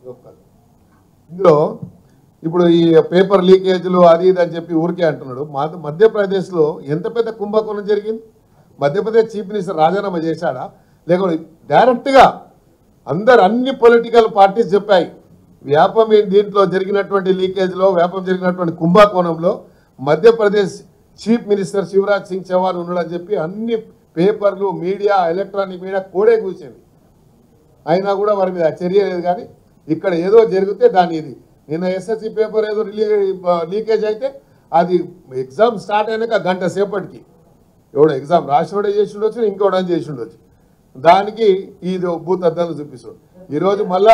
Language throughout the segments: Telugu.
ఇందులో ఇప్పుడు ఈ పేపర్ లీకేజ్లు అది ఇది అని చెప్పి ఊరికే అంటున్నాడు మా- మధ్యప్రదేశ్లో ఎంత పెద్ద కుంభకోణం జరిగింది మధ్యప్రదేశ్ చీఫ్ మినిస్టర్ రాజీనామా చేశాడా లేకపోతే డైరెక్ట్గా అందరు అన్ని పొలిటికల్ పార్టీస్ చెప్పాయి వ్యాపం ఈ దీంట్లో జరిగినటువంటి లీకేజ్లో వ్యాపం జరిగినటువంటి కుంభకోణంలో మధ్యప్రదేశ్ చీఫ్ మినిస్టర్ శివరాజ్ సింగ్ చౌహాన్ ఉన్నాడని చెప్పి అన్ని పేపర్లు మీడియా ఎలక్ట్రానిక్ మీడియా కోడే కూర్చింది అయినా కూడా వారి మీద చర్య లేదు కానీ ఇక్కడ ఏదో జరిగితే దాని ఇది నిన్న ఎస్ఎస్సి పేపర్ ఏదో రిలీ లీకేజ్ అయితే అది ఎగ్జామ్ స్టార్ట్ అయినాక గంట సేపటికి ఎవడో ఎగ్జామ్ రాసినోడే చేసి ఉండొచ్చు ఇంకోడని చేసి ఉండొచ్చు దానికి ఇది భూతద్దాలు చూపిస్తాడు ఈరోజు మళ్ళా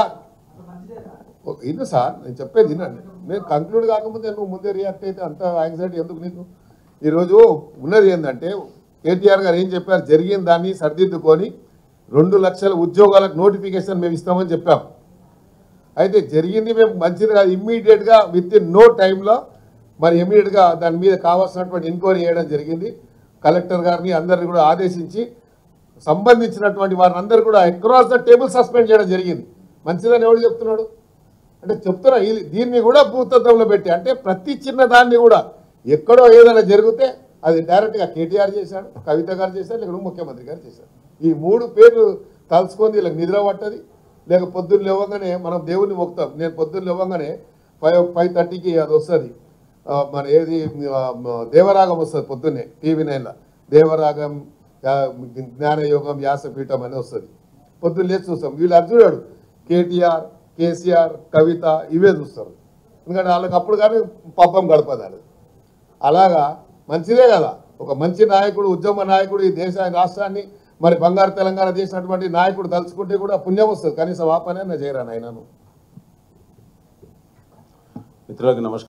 ఓ, ఇది సార్ నేను చెప్పేది వినండి నేను కంక్లూడ్ కాకముందే నువ్వు ముందే రియాక్ట్ అయితే అంత యాంగ్జైటీ ఎందుకు నీకు ఈరోజు ఉన్నది ఏంటంటే కేటీఆర్ గారు ఏం చెప్పారు జరిగిన దాన్ని సరిదిద్దుకొని రెండు లక్షల ఉద్యోగాలకు నోటిఫికేషన్ మేము ఇస్తామని చెప్పాం అయితే జరిగింది మేము మంచిది కాదు ఇమ్మీడియట్గా విత్ ఇన్ నో టైంలో మరి ఇమ్మీడియట్గా దాని మీద కావాల్సినటువంటి ఎంక్వైరీ చేయడం జరిగింది కలెక్టర్ గారిని అందరిని కూడా ఆదేశించి సంబంధించినటువంటి వారిని అందరూ కూడా అక్రాస్ ద టేబుల్ సస్పెండ్ చేయడం జరిగింది మంచిదని ఎవడు చెప్తున్నాడు అంటే చెప్తున్నా ఈ- దీన్ని కూడా భూతత్వంలో పెట్టి అంటే ప్రతి చిన్న దాన్ని కూడా ఎక్కడో ఏదైనా జరిగితే అది డైరెక్ట్గా కేటీఆర్ చేశాడు కవిత గారు చేశారు లేక ముఖ్యమంత్రి గారు చేశారు ఈ మూడు పేర్లు తలుచుకొని వీళ్ళకి నిద్ర పట్టది లేక పొద్దున్న లేవగానే మనం దేవుణ్ణి మొక్కుతాం నేను పొద్దున్న లేవగానే ఫైవ్ ఫైవ్ థర్టీకి అది వస్తుంది మన ఏది ఆ, మ- దేవరాగం వస్తుంది పొద్దున్నే టీవీ నైన్లో దేవరాగం యా- జ్ఞానయోగం వ్యాసపీఠం అని వస్తుంది పొద్దున్న లేచి చూస్తాం వీళ్ళు అది చూడాడు కేటీఆర్ కేసీఆర్ కవిత ఇవే చూస్తారు ఎందుకంటే వాళ్ళకి అప్పుడు కానీ పబ్బం గడపదాడు అలాగా మంచిదే కదా ఒక మంచి నాయకుడు ఉద్యమ నాయకుడు ఈ దేశ రాష్ట్రాన్ని మరి బంగారు తెలంగాణ చేసినటువంటి నాయకుడు తలుచుకుంటే కూడా పుణ్యం వస్తుంది కనీసం ఆ పని చేయరా నాయనను మిత్రులకు నమస్కారం